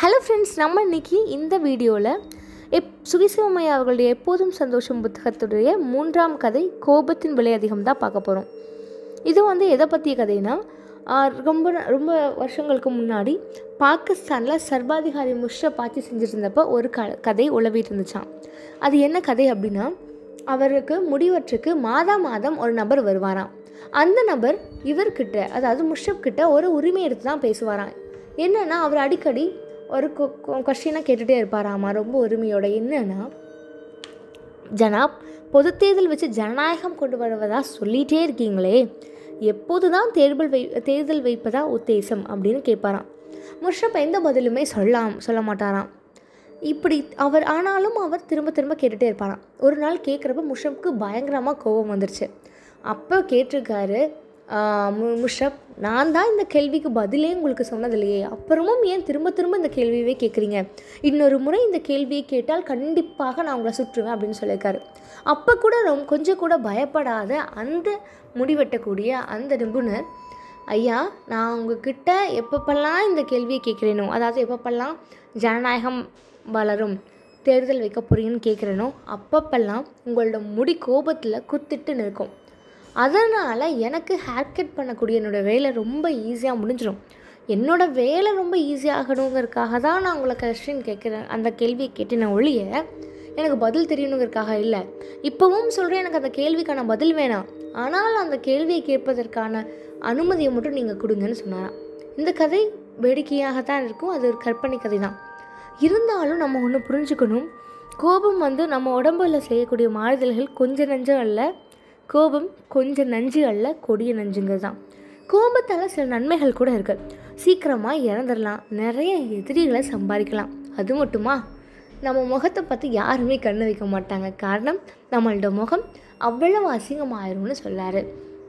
hello friends நம்ம இன்னைக்கு இந்த வீடியோவில் எப் சுகிசிவமையா அவர்களுடைய எப்போதும் சந்தோஷம் புத்தகத்துடைய மூன்றாம் கதை கோபத்தின் விலை அதிகம் தான் பார்க்க போகிறோம் இது வந்து எதை பற்றிய கதைனா ஆஹ், ரொம்ப ரொம்ப வருஷங்களுக்கு முன்னாடி பாகிஸ்தானில் சர்வாதிகாரி முஷ்ரப் ஆட்சி செஞ்சுட்டு இருந்தப்போ ஒரு க கதை உழவிட்டு இருந்துச்சான் அது என்ன கதை அப்படின்னா அவருக்கு முடிவற்றுக்கு மாதா மாதம் ஒரு நபர் வருவாராம் அந்த நபர் இவர்கிட்ட அதாவது முஷ்ரப் கிட்ட ஒரு உரிமை எடுத்து தான் பேசுவாராம் என்னன்னா அவர் அடிக்கடி ஒரு கொஸ்டினாக கேட்டுகிட்டே இருப்பாராமா ரொம்ப உரிமையோட என்னன்னா ஜனாப் பொது தேர்தல் வச்சு ஜனநாயகம் கொண்டு வருவதா சொல்லிகிட்டே இருக்கீங்களே எப்போது தான் தேர்தல் வை தேர்தல் வைப்பதா உத்தேசம் அப்படின்னு கேட்பாராம் முஷ்ரப் எந்த பதிலுமே சொல்லாம் சொல்ல மாட்டாராம் இப்படி அவர் ஆனாலும் அவர் திரும்ப திரும்ப கேட்டுகிட்டே இருப்பாராம் ஒரு நாள் கேட்குறப்ப முஷ்ரப்க்கு பயங்கரமாக கோபம் வந்துருச்சு அப்போ கேட்டிருக்காரு ஆஹ் மு முஷ்ரப் நான் தான் இந்த கேள்விக்கு பதிலே உங்களுக்கு சொன்னதில்லையே அப்புறமும் ஏன் திரும்ப திரும்ப இந்த கேள்வியவே கேட்குறீங்க இன்னொரு முறை இந்த கேள்வியை கேட்டால் கண்டிப்பாக நான் உங்களை சுற்றுவேன் அப்படின்னு சொல்லியிருக்காரு அப்போ கூட ரொம்ப கொஞ்சம் கூட பயப்படாத அந்த முடிவெட்டக்கூடிய அந்த நிபுணர் ஐயா நான் உங்ககிட்ட எப்பப்பெல்லாம் இந்த கேள்வியை கேட்குறேனோ அதாவது எப்பப்பெல்லாம் ஜனநாயகம் வளரும் தேர்தல் வைக்க போறீங்கன்னு கேட்குறேனோ அப்பப்பெல்லாம் உங்களோட முடி கோபத்தில் குத்திட்டு நிற்கும் அதனால் எனக்கு ஹேர் கட் பண்ணக்கூடிய என்னோடய வேலை ரொம்ப ஈஸியாக முடிஞ்சிடும் என்னோட வேலை ரொம்ப ஈஸியாகணுங்கிறதுக்காக தான் நான் உங்களை கொஸ்டின் கேட்குறேன் அந்த கேள்வியை கேட்டேன் ஒழிய எனக்கு பதில் தெரியணுங்கிறதுக்காக இல்லை இப்போவும் சொல்கிறேன் எனக்கு அந்த கேள்விக்கான பதில் வேணாம் ஆனால் அந்த கேள்வியை கேட்பதற்கான அனுமதியை மட்டும் நீங்கள் கொடுங்கன்னு சொன்னாராம் இந்த கதை வேடிக்கையாக தான் இருக்கும் அது ஒரு கற்பனை கதை தான் இருந்தாலும் நம்ம ஒன்று புரிஞ்சுக்கணும் கோபம் வந்து நம்ம உடம்புல செய்யக்கூடிய மாறுதல்கள் கொஞ்ச நஞ்சம் அல்ல கோபம் கொஞ்சம் நஞ்சு அல்ல கொடிய நஞ்சுங்கிறது தான் கோபத்தால் சில நன்மைகள் கூட இருக்கு சீக்கிரமாக இறந்துடலாம் நிறைய எதிரிகளை சம்பாதிக்கலாம் அது மட்டுமா நம்ம முகத்தை பார்த்து யாருமே கண்ணு வைக்க மாட்டாங்க காரணம் நம்மளோட முகம் அவ்வளவு அசிங்கமாயிரும்னு சொல்லாரு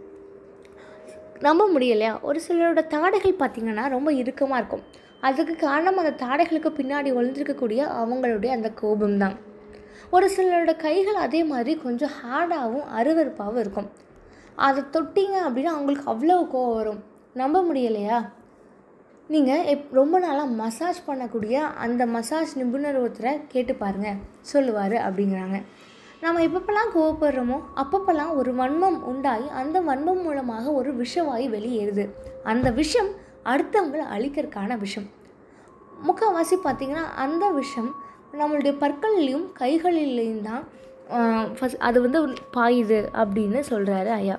நம்ப முடியலையா ஒரு சிலரோட தாடைகள் பார்த்திங்கன்னா ரொம்ப இறுக்கமாக இருக்கும் அதுக்கு காரணம் அந்த தாடைகளுக்கு பின்னாடி ஒளிந்திருக்கக்கூடிய அவங்களுடைய அந்த கோபம் தான் ஒரு சிலரோட கைகள் அதே மாதிரி கொஞ்சம் ஹார்டாகவும் அருவருப்பாகவும் இருக்கும் அதை தொட்டிங்க அப்படின்னா அவங்களுக்கு அவ்வளோ கோவம் வரும் நம்ப முடியலையா நீங்கள் எப் ரொம்ப நாளாக மசாஜ் பண்ணக்கூடிய அந்த மசாஜ் நிபுணர் ஒருத்தரை கேட்டு பாருங்கள் சொல்லுவார் அப்படிங்கிறாங்க நம்ம எப்பப்பெல்லாம் கோவப்படுறோமோ அப்பப்பெல்லாம் ஒரு வன்மம் உண்டாகி அந்த வன்மம் மூலமாக ஒரு விஷவாயு வெளியேறுது அந்த விஷம் அடுத்தவங்களை அழிக்கிறதுக்கான விஷம் முக்கால்வாசி பார்த்திங்கன்னா அந்த விஷம் நம்மளுடைய பற்களிலையும் கைகளிலையும் தான் ஆஹ், first அது வந்து பாயுது அப்படின்னு சொல்கிறாரு ஐயா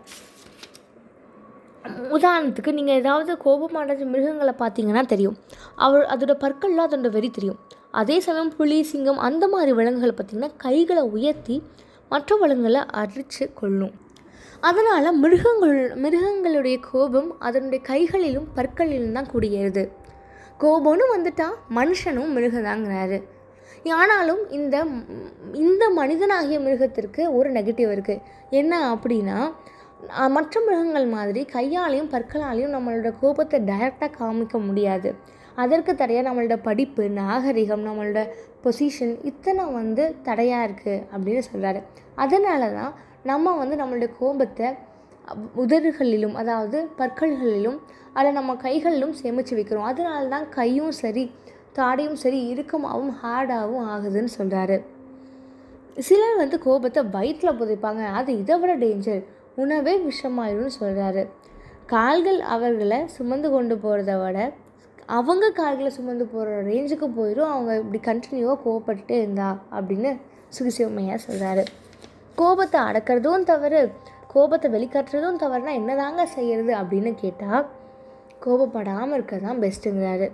உதாரணத்துக்கு நீங்கள் ஏதாவது கோபமடைஞ்ச மிருகங்களை பார்த்தீங்கன்னா தெரியும் அவர் அதோட பற்களில் அதோட வெறி தெரியும் அதே சமயம் புலி சிங்கம் அந்த மாதிரி விலங்குகளை பார்த்திங்கன்னா கைகளை உயர்த்தி மற்ற விலங்குகளை அரிச்சு கொள்ளும் அதனால் மிருகங்கள் மிருகங்களுடைய கோபம் அதனுடைய கைகளிலும் பற்களிலும் தான் குடியேறுது கோபம்னு வந்துட்டா மனுஷனும் மிருகதாங்கிறாரு ஆனாலும் இந்த இந்த மனிதனாகிய மிருகத்திற்கு ஒரு நெகட்டிவ் இருக்குது என்ன அப்படின்னா அஹ், மற்ற மிருகங்கள் மாதிரி கையாலையும் பற்களாலையும் நம்மளோட கோபத்தை டைரெக்டாக காமிக்க முடியாது அதற்கு தடையாக நம்மளோட படிப்பு நாகரிகம் நம்மளோட பொசிஷன் இத்தனை வந்து தடையாக இருக்குது அப்படின்னு சொல்கிறாரு அதனால தான் நம்ம வந்து நம்மளோட கோபத்தை உதடுகளிலும் அதாவது பற்கள்களிலும் அதில் நம்ம கைகளிலும் சேமித்து வைக்கிறோம் அதனால தான் கையும் சரி தாடையும் சரி இறுக்கமாகவும் ஹார்டாகவும் ஆகுதுன்னு சொல்கிறாரு சிலர் வந்து கோபத்தை வயிற்றில் புதைப்பாங்க அது இதை விட டேஞ்சர் உணவே விஷமாயிரும்னு சொல்கிறாரு கால்கள் அவர்களை சுமந்து கொண்டு போகிறத விட அவங்க கால்களை சுமந்து போகிற ரேஞ்சுக்கு போயிடும் அவங்க இப்படி கண்டினியூவாக கோவப்பட்டுட்டே இருந்தா அப்படின்னு சுகிசிவமையா சொல்கிறாரு கோபத்தை அடக்கிறதும் தவறு கோபத்தை வெளிக்காட்டுறதும் தவறுனா என்னதாங்க செய்யறது அப்படின்னு கேட்டால் கோபப்படாமல் இருக்கிறது தான் பெஸ்ட்டுங்கிறாரு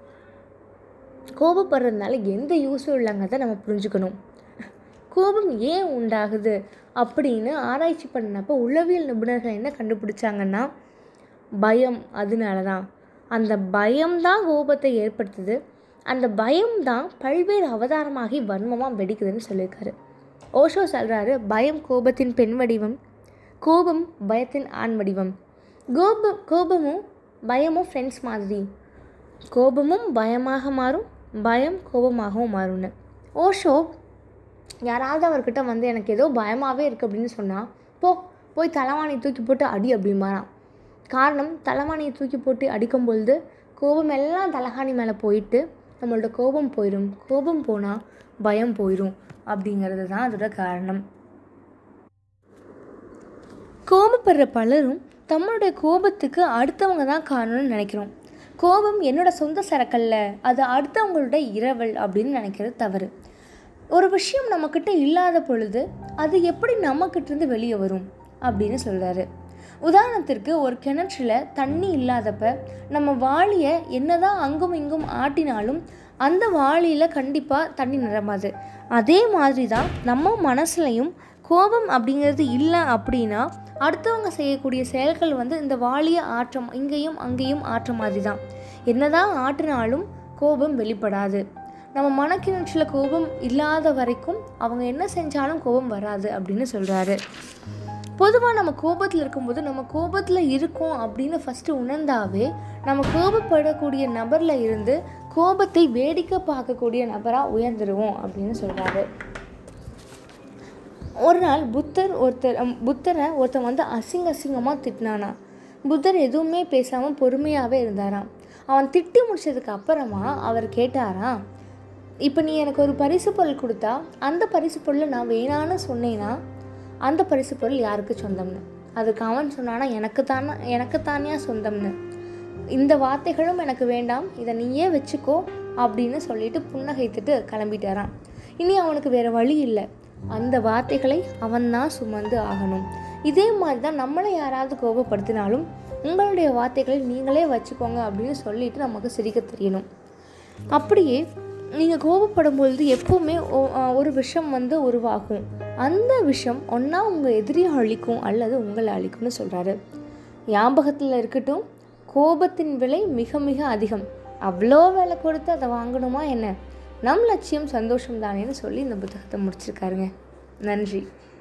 கோபப்படுறதுனால எந்த யூஸும் இல்லைங்கிறத நம்ம புரிஞ்சுக்கணும் கோபம் ஏன் உண்டாகுது அப்படின்னு ஆராய்ச்சி பண்ணப்போ உளவியல் நிபுணர்கள் என்ன கண்டுபிடிச்சாங்கன்னா பயம் அதனால தான் அந்த பயம்தான் கோபத்தை ஏற்படுத்துது அந்த பயம்தான் பல்வேறு அவதாரமாகி வன்மமாக வெடிக்குதுன்னு சொல்லியிருக்காரு ஓஷோ சொல்கிறாரு பயம் கோபத்தின் பெண் வடிவம் கோபம் பயத்தின் ஆண் வடிவம் கோப கோபமும் பயமும் ஃப்ரெண்ட்ஸ் மாதிரி கோபமும் பயமாக மாறும் பயம் கோபமாகவும் மாறும்னு ஓஷோ யாராவது அவர்கிட்ட வந்து எனக்கு ஏதோ பயமாகவே இருக்குது அப்படின்னு சொன்னால் போ போய் தலைவாணி தூக்கி போட்டு அடி அப்படிம்பாராம் காரணம் தலைவாணியை தூக்கி போட்டு அடிக்கும் பொழுது கோபம் எல்லாம் தலகாணி மேலே போயிட்டு நம்மளோட கோபம் போயிடும் கோபம் போனால் பயம் போயிடும் அப்படிங்கிறது தான் அதோட காரணம் கோபப்படுற பலரும் தம்முடைய கோபத்துக்கு அடுத்தவங்க தான் காரணம்னு நினைக்கிறோம் கோபம் என்னோட சொந்த சரக்கல்ல அது அடுத்தவங்களோட இரவல் அப்படின்னு நினைக்கிறது தவறு ஒரு விஷயம் நம்மக்கிட்ட இல்லாத பொழுது அது எப்படி நம்மக்கிட்டேருந்து வெளியே வரும் அப்படின்னு சொல்கிறாரு உதாரணத்திற்கு ஒரு கிணற்றில் தண்ணி இல்லாதப்ப நம்ம வாளியை என்னதான் அங்கும் இங்கும் ஆட்டினாலும் அந்த வாளியில் கண்டிப்பாக தண்ணி நிரம்பாது அதே மாதிரி தான் நம்ம மனசுலையும் கோபம் அப்படிங்கிறது இல்லை அப்படின்னா அடுத்தவங்க செய்யக்கூடிய செயல்கள் வந்து இந்த வாளியை ஆற்றம் இங்கேயும் அங்கேயும் ஆற்ற மாதிரி தான் என்னதான் ஆற்றினாலும் கோபம் வெளிப்படாது நம்ம மனக்கிணற்றில் கோபம் இல்லாத வரைக்கும் அவங்க என்ன செஞ்சாலும் கோபம் வராது அப்படின்னு சொல்கிறாரு பொதுவாக நம்ம கோபத்தில் இருக்கும்போது நம்ம கோபத்தில் இருக்கோம் அப்படின்னு ஃபஸ்ட்டு உணர்ந்தாவே நம்ம கோபப்படக்கூடிய நபரில் இருந்து கோபத்தை வேடிக்கை பார்க்கக்கூடிய நபராக உயர்ந்துருவோம் அப்படின்னு சொல்கிறாரு ஒரு நாள் புத்தர் ஒருத்தர் அம், புத்தரை ஒருத்தன் வந்து அசிங்க அசிங்கமாக திட்டினானா புத்தர் எதுவுமே பேசாமல் பொறுமையாகவே இருந்தாராம் அவன் திட்டி முடிச்சதுக்கு அப்புறமா அவர் கேட்டாராம் இப்போ நீ எனக்கு ஒரு பரிசு பொருள் கொடுத்தா அந்த பரிசு பொருளை நான் வேணான்னு சொன்னேன்னா அந்த பரிசு பொருள் யாருக்கு சொந்தம்னு அதுக்கு அவன் சொன்னானா எனக்கு தானே எனக்கு தானியா சொந்தம்னு இந்த வார்த்தைகளும் எனக்கு வேண்டாம் இதை நீயே வச்சுக்கோ அப்படின்னு சொல்லிட்டு புன்னகைத்துட்டு கிளம்பிட்டாராம் இனி அவனுக்கு வேற வழி இல்லை அந்த வார்த்தைகளை அவன்தான் சுமந்து ஆகணும் இதே மாதிரி தான் நம்மளை யாராவது கோபப்படுத்தினாலும் உங்களுடைய வார்த்தைகளை நீங்களே வச்சுக்கோங்க அப்படின்னு சொல்லிட்டு நமக்கு சிரிக்க தெரியணும் அப்படியே நீங்கள் கோபப்படும் பொழுது எப்போவுமே ஒ- ஆ, ஒரு விஷம் வந்து உருவாகும் அந்த விஷம் ஒன்றா உங்கள் எதிரியை அழிக்கும் அல்லது உங்களை அழிக்கும்னு சொல்கிறாரு ஞாபகத்தில் இருக்கட்டும் கோபத்தின் விலை மிக மிக அதிகம் அவ்வளோ விலை கொடுத்து அதை வாங்கணுமா என்ன நம் லட்சியம் சந்தோஷம் தானேன்னு சொல்லி இந்த புத்தகத்தை முடிச்சிருக்காருங்க நன்றி